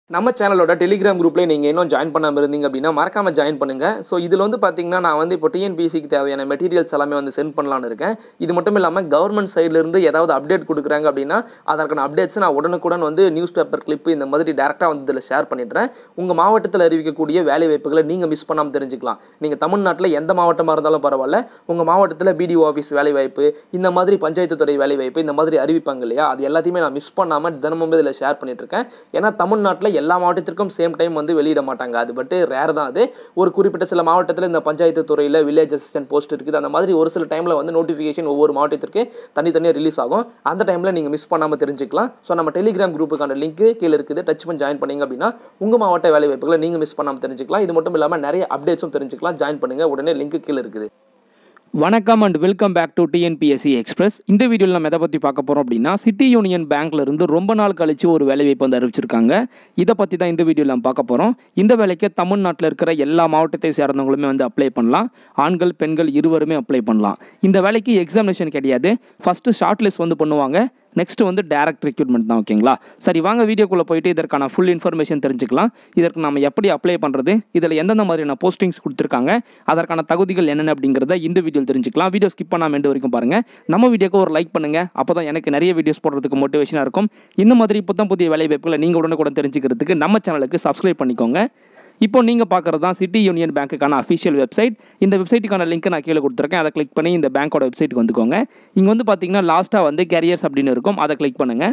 நம்ம சேனலோட டெலிகிராம் குரூப்ல நீங்கள் இன்னும் ஜாயின் பண்ணாமல் இருந்தீங்க அப்படின்னா மறக்காம ஜாயின் பண்ணுங்க ஸோ இதில் வந்து பார்த்தீங்கன்னா நான் வந்து இப்போ டிஎன்பிசிக்கு தேவையான மெட்டீரியல்ஸ் எல்லாமே வந்து சென்ட் பண்ணலான்னு இருக்கேன் இது மட்டும் இல்லாமல் கவர்மெண்ட் சைட்லேருந்து ஏதாவது அப்டேட் கொடுக்குறாங்க அப்படின்னா அதற்கான அப்டேட்ஸ் நான் உடனுக்குடன் வந்து நியூஸ் பேப்பர் கிளிப் இந்த மாதிரி டேரெக்டாக வந்து இதில் ஷேர் பண்ணிடுறேன் உங்கள் மாவட்டத்தில் அறிவிக்கக்கூடிய வேலை வாய்ப்புகளை நீங்கள் மிஸ் பண்ணாமல் தெரிஞ்சுக்கலாம் நீங்கள் தமிழ்நாட்டில் எந்த மாவட்டமாக இருந்தாலும் பரவாயில்ல உங்கள் மாவட்டத்தில் பிடிஓ ஆஃபீஸ் வேலை வாய்ப்பு இந்த மாதிரி பஞ்சாயத்து துறை வேலை வாய்ப்பு இந்த மாதிரி அறிவிப்பாங்க இல்லையா அது எல்லாத்தையுமே நான் மிஸ் பண்ணாமல் தினமும் இதில் ஷேர் பண்ணிட்டு இருக்கேன் ஏன்னா தமிழ்நாட்டில் எல்லா மாவட்டத்திற்கும் சேம் டைம் வந்து வெளியிட மாட்டாங்க அது பட்டு ரேர் தான் அது ஒரு குறிப்பிட்ட சில மாவட்டத்தில் இந்த பஞ்சாயத்து துறையில் வில்லேஜ் அசிஸ்டன்ட் போஸ்ட் இருக்குது அந்த மாதிரி ஒரு சில டைமில் வந்து நோட்டிஃபிகேஷன் ஒவ்வொரு மாவட்டத்திற்கு தனித்தனியாக ரிலீஸ் ஆகும் அந்த டைமில் நீங்கள் மிஸ் பண்ணாமல் தெரிஞ்சுக்கலாம் ஸோ நம்ம டெலிகிராம் குரூப்புக்கான லிங்க் கீழே இருக்குது டச் பண்ணி ஜாயின் பண்ணீங்க அப்படின்னா உங்கள் மாவட்ட வேலை வாய்ப்புகளை நீங்கள் மிஸ் பண்ணாமல் தெரிஞ்சுக்கலாம் இது மட்டும் இல்லாமல் நிறைய அப்டேட்ஸும் தெரிஞ்சுக்கலாம் ஜாயின் பண்ணுங்கள் உடனே லிங்க் கீழே இருக்குது வணக்கம் and welcome back to TNPSC Express இந்த வீடியோவில் நம்ம எதை பற்றி பார்க்க போகிறோம் அப்படின்னா சிட்டி யூனியன் பேங்க்ல இருந்து ரொம்ப நாள் கழிச்சு ஒரு வேலைவாய்ப்பு வந்து அறிவிச்சிருக்காங்க இதை பற்றி தான் இந்த வீடியோவில் நம்ம பார்க்க போகிறோம் இந்த வேலைக்கு தமிழ்நாட்டில் இருக்கிற எல்லா மாவட்டத்தை சேர்ந்தவங்களுமே வந்து அப்ளை பண்ணலாம் ஆண்கள் பெண்கள் இருவருமே அப்ளை பண்ணலாம் இந்த வேலைக்கு எக்ஸாமினேஷன் கிடையாது ஃபஸ்ட்டு ஷார்ட் லிஸ்ட் வந்து பண்ணுவாங்க நெக்ஸ்ட் வந்து டேரக்ட் ரெக்ரூட்மெண்ட் தான் ஓகேங்களா சரி வாங்க வீடியோக்குள்ளே போயிட்டு இதற்கான ஃபுல் இன்ஃபர்மேஷன் தெரிஞ்சுக்கலாம் இதற்கு நம்ம எப்படி அப்ளை பண்ணுறது இதில் எந்தெந்த மாதிரியான போஸ்டிங்ஸ் கொடுத்துருக்காங்க அதற்கான தகுதிகள் என்னென்ன அப்படிங்கிறத இந்த வீடியோ தெரிஞ்சுக்கலாம் வீடியோ ஸ்கிப் பண்ணாமல் எண்டு வரைக்கும் பாருங்கள் நம்ம வீடியோக்கு ஒரு லைக் பண்ணுங்கள் அப்போ தான் எனக்கு நிறைய வீடியோஸ் போடுறதுக்கு மோட்டிவேஷனாக இருக்கும் இந்த மாதிரி புத்தம் புதிய வேலை வாய்ப்புகளை நீங்கள் உடனுக்குடன் தெரிஞ்சுக்கிறதுக்கு நம்ம சேனலுக்கு சப்ஸ்கிரைப் பண்ணிக்கோங்க இப்போ நீங்கள் பார்க்குறது தான் சிட்டி யூனியன் பேங்க்குக்கான அஃபிஷியல் வெப்சைட் இந்த வெப்சைட்டுக்கான லிங்க் நான் கீழே கொடுத்துருக்கேன் அதை கிளிக் பண்ணி இந்த பேங்க்கோட வெப்சைட்டுக்கு வந்துக்கோங்க இங்கே வந்து பார்த்தீங்கன்னா லாஸ்ட்டாக வந்து கேரியர்ஸ் அப்படின்னு இருக்கும் அதை கிளிக் பண்ணுங்கள்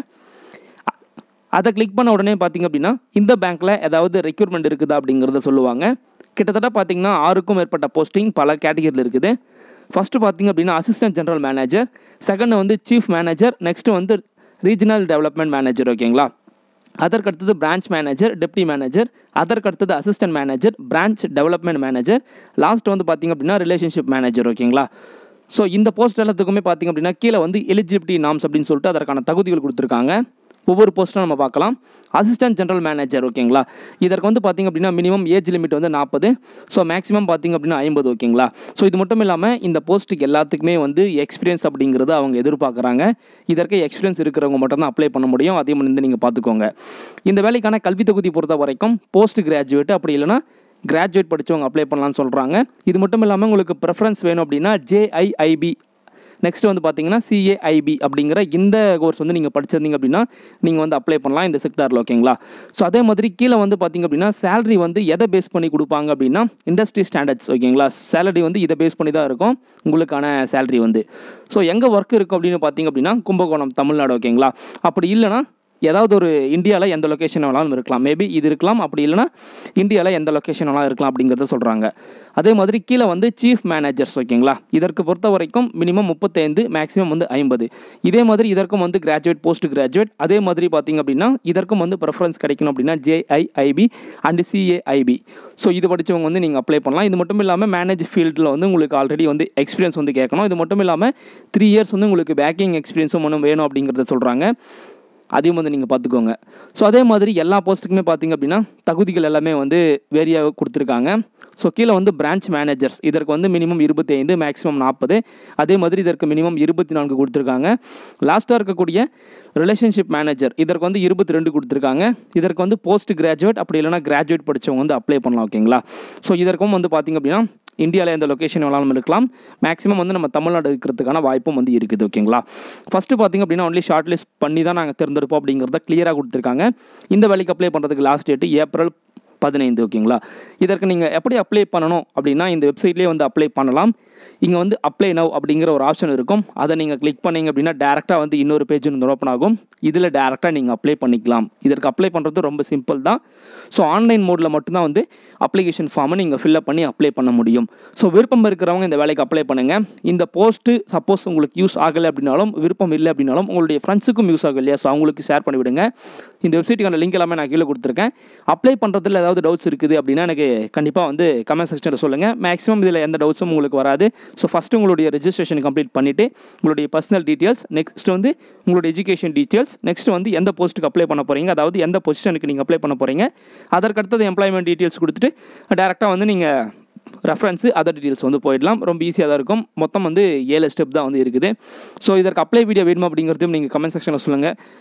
அதை கிளிக் பண்ண உடனே பார்த்தீங்க அப்படின்னா இந்த பேங்க்கில் ஏதாவது ரெக்யூர்மெண்ட் இருக்குதா அப்படிங்கிறத சொல்லுவாங்க கிட்டத்தட்ட பார்த்தீங்கன்னா ஆறுக்கும் மேற்பட்ட போஸ்டிங் பல கேட்டகரியில் இருக்குது ஃபஸ்ட்டு பார்த்தீங்க அப்படின்னா அசிஸ்டன்ட் ஜெனரல் மேனேஜர் செகண்ட் வந்து சீஃப் மேனேஜர் நெக்ஸ்ட் வந்து ரீஜனல் டெவலப்மெண்ட் மேனேஜர் ஓகேங்களா அதற்கு அடுத்தது பிரான்ச் மேனேஜர் டெப்டி மேனேஜர் அதற்கு அடுத்தது assistant manager branch development manager last வந்து பார்த்திங்க அப்படின்னா ரிலேஷன்ஷிப் மேனேஜர் ஓகேங்களா ஸோ இந்த போஸ்ட் எல்லாத்துக்குமே பார்த்திங்க அப்படின்னா கீழே வந்து எலிஜிபிலிட்டி நாம்ஸ் அப்படின்னு சொல்லிட்டு அதற்கான தகுதிகள் கொடுத்துருக்காங்க ஒவ்வொரு போஸ்ட்டும் நம்ம பார்க்கலாம் அசிஸ்டன்ட் ஜெனரல் மேனேஜர் ஓகேங்களா இதற்கு வந்து பார்த்திங்க அப்படின்னா மினிமம் ஏஜ் லிமிட் வந்து நாற்பது ஸோ மேக்ஸிமம் பார்த்திங்க அப்படின்னா ஐம்பது ஓகேங்களா ஸோ இது மட்டும் இல்லாமல் இந்த போஸ்ட்டுக்கு எல்லாத்துக்குமே வந்து எக்ஸ்பீரியன்ஸ் அப்படிங்கிறது அவங்க எதிர்பார்க்குறாங்க இதற்கு எக்ஸ்பீரியன்ஸ் இருக்கிறவங்க மட்டும்தான் அப்ளை பண்ண முடியும் அதையும் வந்து நீங்கள் பார்த்துக்கோங்க இந்த வேலைக்கான கல்வி தொகுதி பொறுத்த வரைக்கும் போஸ்ட் கிராஜுவேட் அப்படி இல்லைனா கிராஜுவேட் படித்தவங்க அப்ளை பண்ணலாம்னு சொல்கிறாங்க இது மட்டும் இல்லாமல் உங்களுக்கு ப்ரெஃபரன்ஸ் வேணும் அப்படின்னா ஜேஐஐபி நெக்ஸ்ட் வந்து பார்த்தீங்கன்னா சிஏஐபி அப்படிங்கிற இந்த கோர்ஸ் வந்து நீங்கள் படிச்சிருந்தீங்க அப்படின்னா நீங்கள் வந்து அப்ளை பண்ணலாம் இந்த செக்டாரில் ஓகேங்களா ஸோ அதே மாதிரி கீழே வந்து பார்த்தீங்க அப்படின்னா சேலரி வந்து எதை பேஸ் பண்ணி கொடுப்பாங்க அப்படின்னா இண்டஸ்ட்ரி ஸ்டாண்டர்ட்ஸ் ஓகேங்களா சேலரி வந்து இதை பேஸ் பண்ணி தான் இருக்கும் உங்களுக்கான சேலரி வந்து ஸோ எங்கே ஒர்க் இருக்கும் அப்படின்னு பார்த்தீங்க அப்படின்னா கும்பகோணம் தமிழ்நாடு ஓகேங்களா அப்படி இல்லைனா ஏதாவது ஒரு இந்தியாவில் எந்த லொக்கேஷன் வேணாலும் இருக்கலாம் மேபி இது இருக்கலாம் அப்படி இல்லைனா இந்தியாவில் எந்த லொக்கேஷன் வேணாலும் இருக்கலாம் அப்படிங்கிறத சொல்கிறாங்க அதே மாதிரி கீழே வந்து சீஃப் மேனேஜர்ஸ் ஓகேங்களா இதற்கு பொறுத்த வரைக்கும் மினிமம் முப்பத்தைந்து மேக்ஸிமம் வந்து ஐம்பது இதே மாதிரி இதற்கும் வந்து கிராஜுவேட் போஸ்ட் கிராஜுவேட் அதே மாதிரி பார்த்திங்க அப்படின்னா இதற்கும் வந்து ப்ரெஃபரன்ஸ் கிடைக்கணும் அப்படின்னா ஜேஐஐபி அண்ட் சிஏஐபி ஸோ இது படித்தவங்க வந்து நீங்கள் அப்ளை பண்ணலாம் இது மட்டும் இல்லாமல் மேனேஜ் ஃபீல்டில் வந்து உங்களுக்கு ஆல்ரெடி வந்து எக்ஸ்பீரியன்ஸ் வந்து கேட்கணும் இது மட்டும் இல்லாமல் த்ரீ இயர்ஸ் வந்து உங்களுக்கு பேக்கிங் எக்ஸ்பீரியன்ஸும் ஒன்றும் வேணும் அப்படிங்கிறத சொல்கிறாங்க அதையும் வந்து நீங்கள் பார்த்துக்கோங்க ஸோ அதே மாதிரி எல்லா போஸ்ட்டுக்குமே பார்த்தீங்க அப்படின்னா தகுதிகள் எல்லாமே வந்து வேரியாக கொடுத்துருக்காங்க ஸோ கீழே வந்து பிரான்ச் மேனேஜர்ஸ் இதற்கு வந்து மினிமம் இருபத்தி ஐந்து மேக்ஸிமம் நாற்பது அதே மாதிரி இதற்கு மினிமம் இருபத்தி நான்கு கொடுத்துருக்காங்க லாஸ்ட்டாக இருக்கக்கூடிய ரிலேஷன்ஷிப் மேனேஜர் இதற்கு வந்து இருபத்தி ரெண்டு கொடுத்துருக்காங்க இதற்கு வந்து போஸ்ட் கிராஜுவேட் அப்படி இல்லைனா கிராஜுவேட் படித்தவங்க வந்து அப்ளை பண்ணலாம் ஓகேங்களா ஸோ இதற்கும் வந்து பார்த்திங்க அப்படின்னா இந்தியாவில் எந்த லொக்கேஷன் வேணாலும் இருக்கலாம் மேக்ஸிமம் வந்து நம்ம தமிழ்நாடு இருக்கிறதுக்கான வாய்ப்பும் வந்து இருக்குது ஓகேங்களா ஃபஸ்ட்டு பார்த்திங்க அப்படின்னா ஒன்லி ஷார்ட் லிஸ்ட் பண்ணி தான் நாங்கள் தேர்ந்தெடுப்போம் அப்படிங்கிறத கிளியராக கொடுத்துருக்காங்க இந்த வேலைக்கு அப்ளை பண்ணுறதுக்கு லாஸ்ட் டேட்டு ஏப்ரல் பதினைந்து ஓகேங்களா இதற்கு நீங்கள் எப்படி அப்ளை பண்ணணும் அப்படின்னா இந்த வெப்சைட்லேயே வந்து அப்ளை பண்ணலாம் இங்கே வந்து அப்ளை நவ் அப்படிங்கிற ஒரு ஆப்ஷன் இருக்கும் அதை நீங்கள் கிளிக் பண்ணீங்க அப்படின்னா டேரெக்டாக வந்து இன்னொரு பேஜ் வந்து ஓப்பன் ஆகும் இதில் டேரெக்டாக நீங்கள் அப்ளை பண்ணிக்கலாம் இதற்கு அப்ளை பண்ணுறது ரொம்ப சிம்பிள் தான் ஸோ ஆன்லைன் மோடில் மட்டும்தான் வந்து அப்ளிகேஷன் ஃபார்மை நீங்கள் ஃபில்அப் பண்ணி அப்ளை பண்ண முடியும் ஸோ விருப்பம் இருக்கிறவங்க இந்த வேலைக்கு அப்ளை பண்ணுங்கள் இந்த போஸ்ட்டு சப்போஸ் உங்களுக்கு யூஸ் ஆகலை அப்படின்னாலும் விருப்பம் இல்லை அப்படின்னாலும் உங்களுடைய ஃப்ரெண்ட்ஸுக்கும் யூஸ் ஆகும் இல்லையா ஸோ அவங்களுக்கு ஷேர் பண்ணிவிடுங்க இந்த வெப்சைட்டுக்கான லிங்க் எல்லாமே நான் கீழே கொடுத்துருக்கேன் அப்ளை பண்ணுறதுல ஏதாவது டவுட்ஸ் இருக்குது அப்படின்னா எனக்கு கண்டிப்பாக வந்து கமெண்ட் செக்ஷனில் சொல்லுங்கள் மேக்ஸிமம் இதில் எந்த டவுட்ஸும் உங்களுக்கு வராது ஸோ ஃபஸ்ட்டு உங்களுடைய ரெஜிஸ்ட்ரேஷன் கம்ப்ளீட் பண்ணிவிட்டு உங்களுடைய பர்சனல் டீட்டெயில்ஸ் நெக்ஸ்ட் வந்து உங்களுடைய எஜுகேஷன் டீட்டெயில்ஸ் நெக்ஸ்ட் வந்து எந்த போஸ்ட்டுக்கு அப்ளை பண்ண போகிறீங்க அதாவது எந்த பொசிஷனுக்கு நீங்கள் அப்ளை பண்ண போகிறீங்க அதற்கடுத்தது எம்ப்ளாய்மெண்ட் டீட்டெயில்ஸ் கொடுத்துட்டு டேரெக்டாக வந்து நீங்கள் ரெஃபரன்ஸு அதர் டீட்டெயில்ஸ் வந்து போயிடலாம் ரொம்ப ஈஸியாக தான் இருக்கும் மொத்தம் வந்து ஏழு ஸ்டெப் தான் வந்து இருக்குது ஸோ இதற்கு அப்ளை வீடியோ வேணுமா அப்படிங்கிறதையும் நீங்கள் கமெண்ட் செக்ஷனில் சொல்லுங்கள்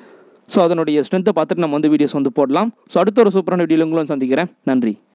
ஸோ அதனுடைய ஸ்ட்ரென்த்தை பார்த்துட்டு நம்ம வந்து வீடியோஸ் வந்து போடலாம் ஸோ அடுத்த ஒரு சூப்பரான வீடியோவில் உங்களும் சந்திக்கிறேன் நன்றி